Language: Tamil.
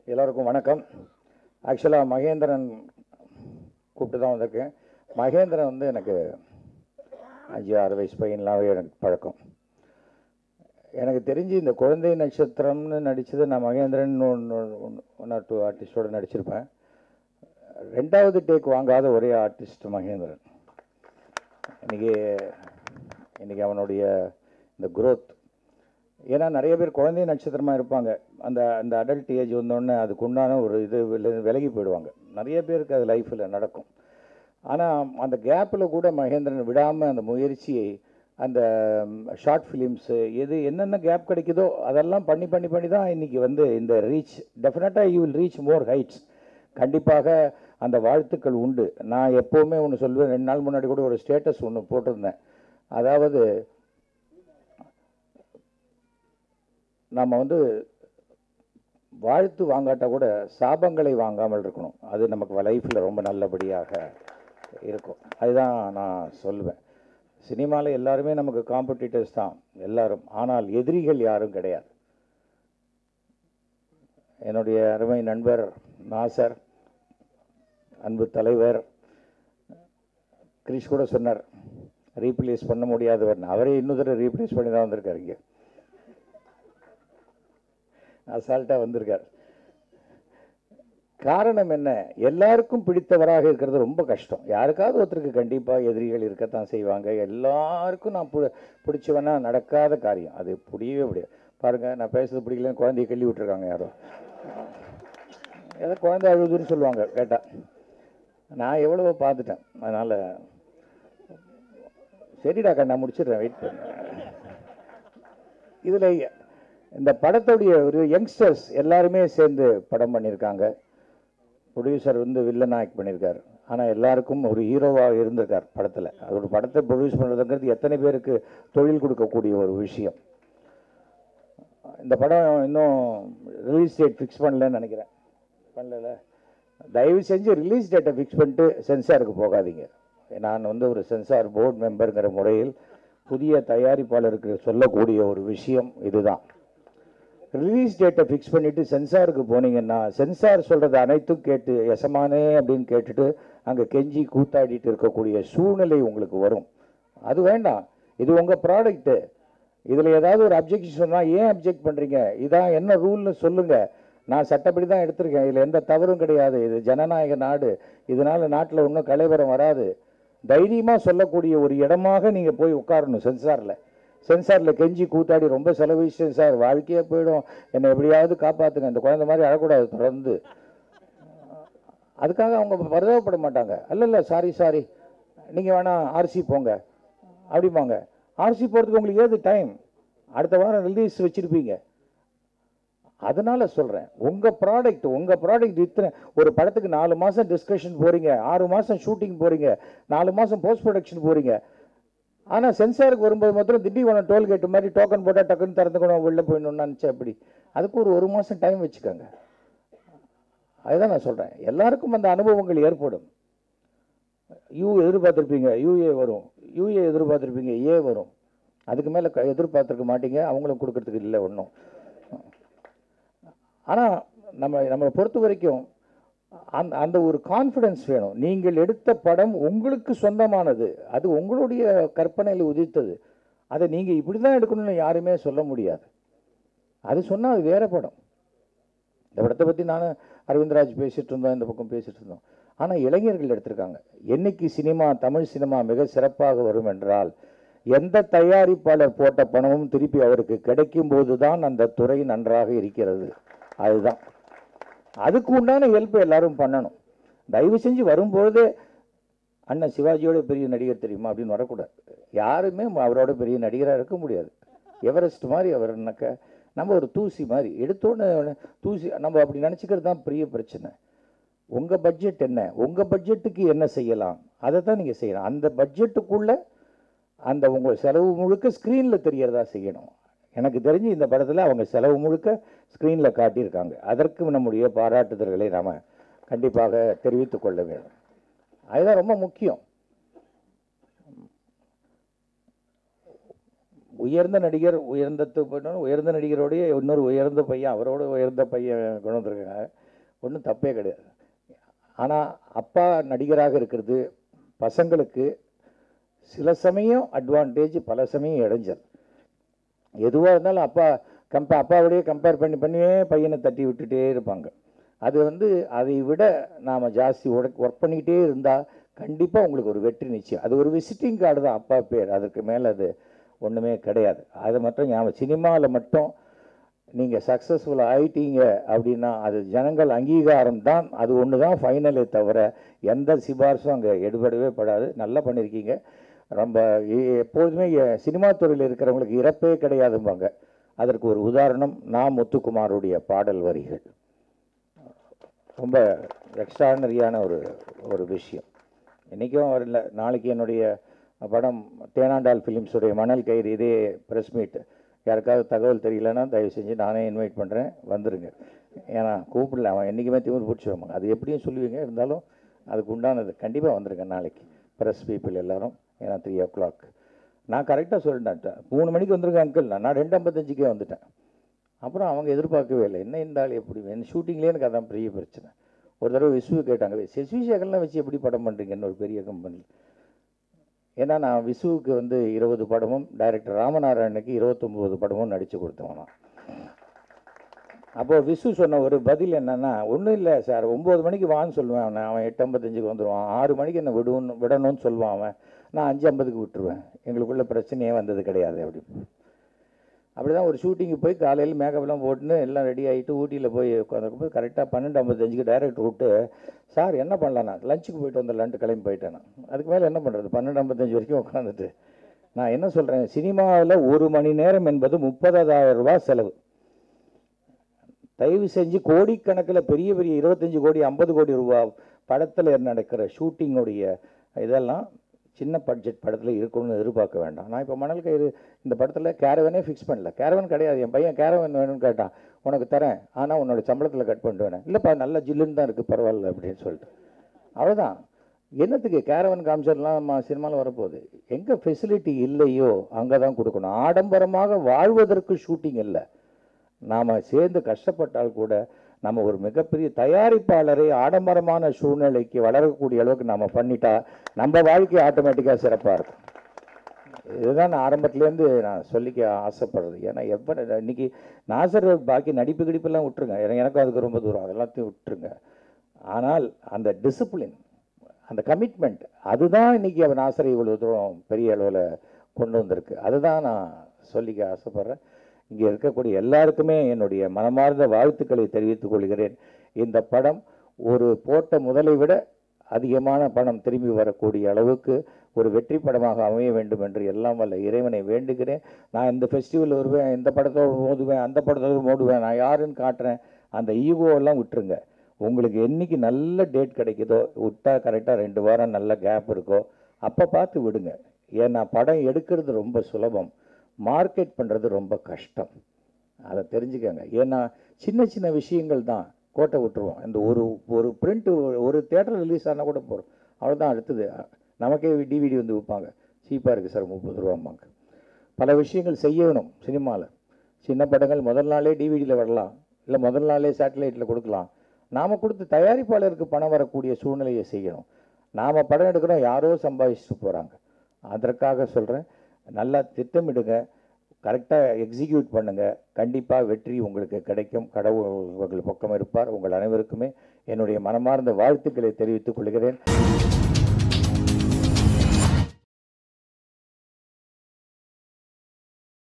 எல்லாருக்கும் வணக்கம் ஆக்சுவலாக மகேந்திரன் கூப்பிட்டு தான் வந்திருக்கேன் மகேந்திரன் வந்து எனக்கு அஞ்சு ஆறு வயசு பையன்லாவே எனக்கு பழக்கம் எனக்கு தெரிஞ்சு இந்த குழந்தை நட்சத்திரம்னு நடித்தது நான் மகேந்திரன் ஒன்று ஒன் ஆர் டூ ஆர்டிஸ்டோட நடிச்சிருப்பேன் ரெண்டாவது டேக் வாங்காத ஒரே ஆர்டிஸ்ட் மகேந்திரன் இன்னைக்கு இன்னைக்கு அவனுடைய இந்த growth ஏன்னா நிறைய பேர் குழந்தை நட்சத்திரமாக இருப்பாங்க அந்த அந்த அடல்ட் ஏஜ் வந்தோடனே அதுக்கு உண்டான ஒரு இது வில- விலகி போயிடுவாங்க நிறைய பேருக்கு அது லைஃப்பில் நடக்கும் ஆனால் அந்த கேப்பில் கூட மகேந்திரன் விடாமல் அந்த முயற்சியை அந்த ஷார்ட் ஃபிலிம்ஸு எது என்னென்ன கேப் கிடைக்குதோ அதெல்லாம் பண்ணி பண்ணி பண்ணி தான் இன்றைக்கி வந்து இந்த ரீச் டெஃபினட்டாக you will reach more heights கண்டிப்பாக அந்த வாழ்த்துக்கள் உண்டு நான் எப்போவுமே ஒன்று சொல்லுவேன் ரெண்டு நாள் முன்னாடி கூட ஒரு ஸ்டேட்டஸ் ஒன்று போட்டிருந்தேன் அதாவது நம்ம வந்து வாழ்த்து வாங்காட்டா கூட சாபங்களை வாங்காமல் இருக்கணும் அது நமக்கு லைஃப்பில் ரொம்ப நல்லபடியாக இருக்கும் அதுதான் நான் சொல்லுவேன் சினிமாவில் எல்லாருமே நமக்கு காம்படிட்டர்ஸ் தான் எல்லாரும் ஆனால் எதிரிகள் யாரும் கிடையாது என்னுடைய அருமை நண்பர் நாசர் அன்பு தலைவர் கிரிஷ் கூட சொன்னார் ரீப்ளேஸ் பண்ண முடியாதவர் அவரே இன்னொரு தடவை ரீப்ளேஸ் பண்ணி தான் வந்திருக்காரு இங்கே அசால்ட்டாக வந்திருக்கார் காரணம் என்ன எல்லாருக்கும் பிடித்தவராக இருக்கிறது ரொம்ப கஷ்டம் யாருக்காவது ஒருத்தருக்கு கண்டிப்பாக எதிரிகள் இருக்கத்தான் செய்வாங்க எல்லாருக்கும் நான் பு பிடிச்சவனா நடக்காத காரியம் அது புரியவே முடியாது பாருங்கள் நான் பேசுறது பிடிக்கலன்னு குழந்தைய கிள்ளி விட்டுருக்காங்க யாரோ ஏதோ குழந்தை அழுதுன்னு சொல்லுவாங்க கேட்டால் நான் எவ்வளவோ பார்த்துட்டேன் அதனால் சரிடா கண்ணா முடிச்சிடுறேன் வெயிட் பண்ணு இதில் இந்த படத்துடைய ஒரு யங்ஸ்டர்ஸ் எல்லாருமே சேர்ந்து படம் பண்ணியிருக்காங்க ப்ரொடியூசர் வந்து வில்லன் ஆக்ட் பண்ணியிருக்காரு ஆனால் எல்லாருக்கும் ஒரு ஹீரோவாக இருந்திருக்கார் படத்தில் அது ஒரு படத்தை ப்ரொடியூஸ் பண்ணுறதுங்கிறது எத்தனை பேருக்கு தொழில் கொடுக்கக்கூடிய ஒரு விஷயம் இந்த படம் இன்னும் ரிலீஸ் டேட் ஃபிக்ஸ் பண்ணலன்னு நினைக்கிறேன் பண்ணல தயவு செஞ்சு ரிலீஸ் டேட்டை ஃபிக்ஸ் பண்ணிட்டு சென்சாருக்கு போகாதீங்க நான் வந்து ஒரு சென்சார் போர்டு மெம்பருங்கிற முறையில் புதிய தயாரிப்பாளருக்கு சொல்லக்கூடிய ஒரு விஷயம் இதுதான் ரிலீஸ் டேட்டை ஃபிக்ஸ் பண்ணிவிட்டு சென்சாருக்கு போனீங்கன்னா சென்சார் சொல்கிறது அனைத்தும் கேட்டு எசமானே அப்படின்னு கேட்டுட்டு அங்கே கெஞ்சி கூத்தாடிட்டு இருக்கக்கூடிய சூழ்நிலை உங்களுக்கு வரும் அது வேண்டாம் இது உங்கள் ப்ராடக்ட்டு இதில் ஏதாவது ஒரு அப்ஜெக்ஷன் சொன்னால் ஏன் அப்ஜெக்ட் பண்ணுறீங்க இதான் என்ன ரூல்னு சொல்லுங்கள் நான் சட்டப்படி தான் எடுத்திருக்கேன் இதில் எந்த தவறும் கிடையாது இது ஜனநாயக நாடு இதனால் நாட்டில் ஒன்றும் கலைவரம் வராது தைரியமாக சொல்லக்கூடிய ஒரு இடமாக நீங்கள் போய் உட்காரணும் சென்சாரில் சென்சாரில் கெஞ்சி கூத்தாடி ரொம்ப செலவிச்சேன் சார் வாழ்க்கையே போயிடும் என்னை எப்படியாவது காப்பாற்றுங்க இந்த குழந்தை மாதிரி அழக்கூடாது தொடர்ந்து அதுக்காக அவங்க பரிதாபப்பட மாட்டாங்க அல்ல இல்லை சாரி சாரி நீங்கள் வேணா ஆர்சி போங்க அப்படிம்பாங்க ஆர்சி போகிறதுக்கு உங்களுக்கு ஏது டைம் அடுத்த வாரம் ரிலீஸ் வச்சுருப்பீங்க அதனால சொல்கிறேன் உங்கள் ப்ராடக்ட் உங்கள் ப்ராடக்ட் இத்தனை ஒரு படத்துக்கு நாலு மாதம் டிஸ்கஷன் போகிறீங்க ஆறு மாதம் ஷூட்டிங் போகிறீங்க நாலு மாதம் போஸ்ட் ப்ரொடக்ஷன் போகிறீங்க ஆனால் சென்சாருக்கு வரும்போது மாத்திரம் திண்டிவனம் டோல்கேட் மாதிரி டோக்கன் போட்டால் டக்குன்னு திறந்துக்கணும் வெளில போயிடணும்னு நினச்சேன் அப்படி அதுக்கு ஒரு ஒரு மாதம் டைம் வச்சுக்கோங்க அதுதான் நான் சொல்கிறேன் எல்லாருக்கும் அந்த அனுபவங்கள் ஏற்படும் யூ எதிர்பார்த்துருப்பீங்க யூஏ வரும் யூஏ எதிர்பார்த்துருப்பீங்க ஏ வரும் அதுக்கு மேலே எதிர்பார்த்துருக்க மாட்டீங்க அவங்களும் கொடுக்கறதுக்கு இல்லை ஒன்றும் ஆனால் நம்ம நம்மளை பொறுத்த வரைக்கும் அந்த அந்த ஒரு கான்ஃபிடன்ஸ் வேணும் நீங்கள் எடுத்த படம் உங்களுக்கு சொந்தமானது அது உங்களுடைய கற்பனையில் உதித்தது அதை நீங்கள் இப்படி தான் எடுக்கணும்னு யாருமே சொல்ல முடியாது அது சொன்னால் அது வேற படம் இந்த படத்தை பற்றி நான் அரவிந்தராஜ் பேசிகிட்டு இருந்தோம் இந்த பக்கம் பேசிகிட்டு இருந்தோம் ஆனால் இளைஞர்கள் எடுத்திருக்காங்க என்னைக்கு சினிமா தமிழ் சினிமா மிக சிறப்பாக வரும் என்றால் எந்த தயாரிப்பாளர் போட்ட பணமும் திருப்பி அவருக்கு கிடைக்கும் போது தான் அந்த துறை நன்றாக இருக்கிறது அதுதான் அதுக்கு உண்டான ஹெல்ப் எல்லாரும் பண்ணணும் தயவு செஞ்சு வரும்பொழுதே அண்ணன் சிவாஜியோட பெரிய நடிகர் தெரியுமா அப்படின்னு வரக்கூடாது யாருமே அவரோட பெரிய நடிகராக இருக்க முடியாது எவரெஸ்ட் மாதிரி அவர்னாக்க நம்ம ஒரு தூசி மாதிரி எடுத்தோன்னே தூசி நம்ம அப்படி நினச்சிக்கிறது தான் பெரிய பிரச்சனை உங்கள் பட்ஜெட் என்ன உங்கள் பட்ஜெட்டுக்கு என்ன செய்யலாம் அதை தான் நீங்கள் செய்யலாம் அந்த பட்ஜெட்டுக்குள்ளே அந்த உங்கள் செலவு முழுக்க ஸ்க்ரீனில் தெரியறதா செய்யணும் எனக்கு தெரிஞ்சு இந்த படத்தில் அவங்க செலவு முழுக்க ஸ்க்ரீனில் காட்டியிருக்காங்க அதற்கு நம்முடைய பாராட்டுதல்களை நாம் கண்டிப்பாக தெரிவித்துக் கொள்ள வேண்டும் அதுதான் ரொம்ப முக்கியம் உயர்ந்த நடிகர் உயர்ந்த போயிட்டோம் உயர்ந்த நடிகரோடைய இன்னொரு உயர்ந்த பையன் அவரோட உயர்ந்த பையன் கொண்டு வந்திருக்காங்க ஒன்றும் தப்பே கிடையாது ஆனால் அப்பா நடிகராக இருக்கிறது பசங்களுக்கு சில சமயம் அட்வான்டேஜ் பல சமயம் இடைஞ்சல் எதுவாக இருந்தாலும் அப்பா கம்ப அப்பாவோடய கம்பேர் பண்ணி பண்ணியே பையனை தட்டி விட்டுட்டே இருப்பாங்க அது வந்து அதை விட நாம் ஜாஸ்தி ஒர்க் ஒர்க் பண்ணிக்கிட்டே இருந்தால் கண்டிப்பாக உங்களுக்கு ஒரு வெற்றி நிச்சயம் அது ஒரு விசிட்டிங் கார்டு தான் அப்பா பேர் அதுக்கு மேலே அது ஒன்றுமே கிடையாது அது மட்டும் ஞாபகம் சினிமாவில் மட்டும் நீங்கள் சக்ஸஸ்ஃபுல் ஆயிட்டீங்க அப்படின்னா அது ஜனங்கள் அங்கீகாரம் தான் அது ஒன்று தான் ஃபைனலே தவிர எந்த சிபாரிசும் அங்கே எடுபடவே படாது நல்லா பண்ணியிருக்கீங்க ரொம்ப எ- எப்போதுமே எ- சினிமா துறையில் இருக்கிறவங்களுக்கு இறப்பே கிடையாதும்பாங்க அதற்கு ஒரு உதாரணம் நான் முத்துக்குமாருடைய பாடல் வரிகள் ரொம்ப எக்ஸ்ட்ரானரியான ஒரு ஒரு விஷயம் இன்றைக்கும் வரல நாளைக்கு என்னுடைய படம் தேனாண்டால் ஃபிலிம்ஸுடைய மணல் கயிறு இதே ப்ரெஸ் மீட் யாருக்காவது தகவல் தெரியலன்னா தயவு செஞ்சு நானே இன்வைட் பண்ணுறேன் வந்துருங்க ஏன்னா கூப்பிடல அவன் என்றைக்குமே திமிர் பிடிச்சி வைப்பாங்க அது எப்படியும் சொல்லுவீங்க இருந்தாலும் அதுக்கு உண்டானது கண்டிப்பாக வந்துருங்க நாளைக்கு ப்ரெஸ் பீப்புள் எல்லாரும் ஏன்னா த்ரீ ஓ கிளாக் நான் கரெக்டாக சொல்லிட்டேன் மூணு மணிக்கு வந்துருங்க அங்கிள் நான் ரெண்டு ஐம்பத்தஞ்சுக்கே வந்துட்டேன் அப்புறம் அவங்க எதிர்பார்க்கவே இல்லை என்ன இந்த ஆள் எப்படி என் ஷூட்டிங்லேயே எனக்கு அதான் பெரிய பிரச்சனை ஒரு தடவை விசுவு கேட்டாங்க செஸ்வி சேகர்லாம் வச்சு எப்படி படம் பண்ணுறீங்கன்னு ஒரு பெரிய கம்பெனி ஏன்னா நான் விசுவுக்கு வந்து இருபது படமும் டைரக்டர் ராமநாராயணுக்கு இருபத்தொம்போது படமும் நடித்து கொடுத்தவன் நான் அப்போ விசு சொன்ன ஒரு பதில் என்னன்னா ஒன்றும் இல்லை சார் ஒம்பது மணிக்கு வான்னு சொல்லுவேன் அவனை அவன் எட்டு ஐம்பத்தஞ்சுக்கு வந்துடுவான் ஆறு மணிக்கு என்ன விடுன்னு விடணும்னு சொல்லுவான் அவன் நான் அஞ்சு ஐம்பதுக்கு விட்டுருவேன் எங்களுக்குள்ள பிரச்சனையே வந்தது கிடையாது அப்படி அப்படி தான் ஒரு ஷூட்டிங்கு போய் காலையில் மேக்கப்லாம் போட்டுன்னு எல்லாம் ரெடி ஆகிட்டு ஊட்டியில் போய் உட்காந்துருக்கும்போது கரெக்டாக பன்னெண்டு ஐம்பத்தஞ்சுக்கு டைரக்டர் விட்டு சார் என்ன பண்ணலாம் நான் லஞ்சுக்கு போயிட்டு வந்துடலான்ட்டு கிளம்பி போயிட்டேன் நான் அதுக்கு மேலே என்ன பண்ணுறது பன்னெண்டு ஐம்பத்தஞ்சு வரைக்கும் உட்காந்துட்டு நான் என்ன சொல்கிறேன் சினிமாவில் ஒரு மணி நேரம் என்பது முப்பதாயிரம் ரூபாய் செலவு தயவு செஞ்சு கோடிக்கணக்கில் பெரிய பெரிய இருபத்தஞ்சு கோடி ஐம்பது கோடி ரூபா படத்தில் நடக்கிற ஷூட்டிங்குடைய இதெல்லாம் சின்ன பட்ஜெட் படத்தில் இருக்கணும்னு எதிர்பார்க்க வேண்டாம் நான் இப்போ மணல் கயிறு இந்த படத்தில் கேரவனே ஃபிக்ஸ் பண்ணல கேரவன் கிடையாது என் பையன் கேரவன் வேணும்னு கேட்டான் உனக்கு தரேன் ஆனால் உன்னோட சம்பளத்தில் கட் பண்ணிட்டு வேணேன் இல்லைப்பா நல்ல ஜில்லுன்னு தான் இருக்குது பரவாயில்ல அப்படின்னு சொல்லிட்டு அவ்வளோதான் என்னத்துக்கு கேரவன் காமிச்சர்லாம் நம்ம சினிமாவில் வரப்போகுது எங்கே ஃபெசிலிட்டி இல்லையோ அங்கே தான் கொடுக்கணும் ஆடம்பரமாக வாழ்வதற்கு ஷூட்டிங் இல்லை நாம் சேர்ந்து கஷ்டப்பட்டால் கூட நம்ம ஒரு மிகப்பெரிய தயாரிப்பாளரை ஆடம்பரமான சூழ்நிலைக்கு வளரக்கூடிய அளவுக்கு நம்ம பண்ணிட்டா நம்ம வாழ்க்கை ஆட்டோமேட்டிக்காக சிறப்பாக இருக்கும் இதுதான் நான் ஆரம்பத்துலேருந்து நான் சொல்லிக்க ஆசைப்படுறது ஏன்னா எவ்வளோ இன்னைக்கு நாசர் பாக்கி நடிப்பு கிடிப்பெல்லாம் விட்டுருங்க ஏன்னா எனக்கும் அதுக்கு ரொம்ப தூரம் அதெல்லாத்தையும் விட்டுருங்க ஆனால் அந்த டிசிப்ளின் அந்த கமிட்மெண்ட் அதுதான் இன்னைக்கு அவன் நாசரை இவ்வளோ தூரம் பெரிய அளவில் கொண்டு வந்திருக்கு அதுதான் நான் சொல்லிக்க ஆசைப்படுறேன் இங்கே இருக்கக்கூடிய எல்லாருக்குமே என்னுடைய மனமார்ந்த வாழ்த்துக்களை தெரிவித்துக் கொள்கிறேன் இந்த படம் ஒரு போட்ட முதலை விட அதிகமான பணம் திரும்பி வரக்கூடிய அளவுக்கு ஒரு வெற்றி படமாக அமைய வேண்டும் என்று எல்லாம் வல்ல இறைவனை வேண்டுகிறேன் நான் இந்த ஃபெஸ்டிவல் வருவேன் இந்த படத்தோடு மோதுவேன் அந்த படத்தோடு மோதுவேன் நான் யாருன்னு காட்டுறேன் அந்த ஈகோ எல்லாம் விட்டுருங்க உங்களுக்கு என்னைக்கு நல்ல டேட் கிடைக்குதோ விட்டா கரெக்டாக ரெண்டு வாரம் நல்ல கேப் இருக்கோ அப்போ பார்த்து விடுங்க ஏன்னா படம் எடுக்கிறது ரொம்ப சுலபம் மார்க்கெட் பண்ணுறது ரொம்ப கஷ்டம் அதை தெரிஞ்சுக்கங்க ஏன்னா சின்ன சின்ன விஷயங்கள் தான் கோட்டை விட்டுருவோம் இந்த ஒரு ஒரு பிரிண்ட் ஒரு தேட்டர் ரிலீஸ் ஆனால் கூட போகிறோம் அவ்வளோதான் அடுத்தது நமக்கே டிவிடி வந்து விற்பாங்க சீப்பாக இருக்குது சார் முப்பது ரூபாம்பாங்க பல விஷயங்கள் செய்யணும் சினிமாவில் சின்ன படங்கள் முதல் நாளே டிவிடியில் வரலாம் இல்லை முதல் நாளே சேட்டலைட்டில் கொடுக்கலாம் நாம் கொடுத்து தயாரிப்பாளருக்கு பணம் வரக்கூடிய சூழ்நிலையை செய்யணும் நாம் படம் எடுக்கிறோம் யாரோ சம்பாதிச்சுட்டு போகிறாங்க அதற்காக சொல்கிறேன் நல்லா திட்டமிடுங்க கரெக்டாக எக்ஸிக்யூட் பண்ணுங்கள் கண்டிப்பாக வெற்றி உங்களுக்கு கிடைக்கும் கடவுள் உங்கள் பக்கம் இருப்பார் உங்கள் அனைவருக்குமே என்னுடைய மனமார்ந்த வாழ்த்துக்களை தெரிவித்துக் கொள்கிறேன்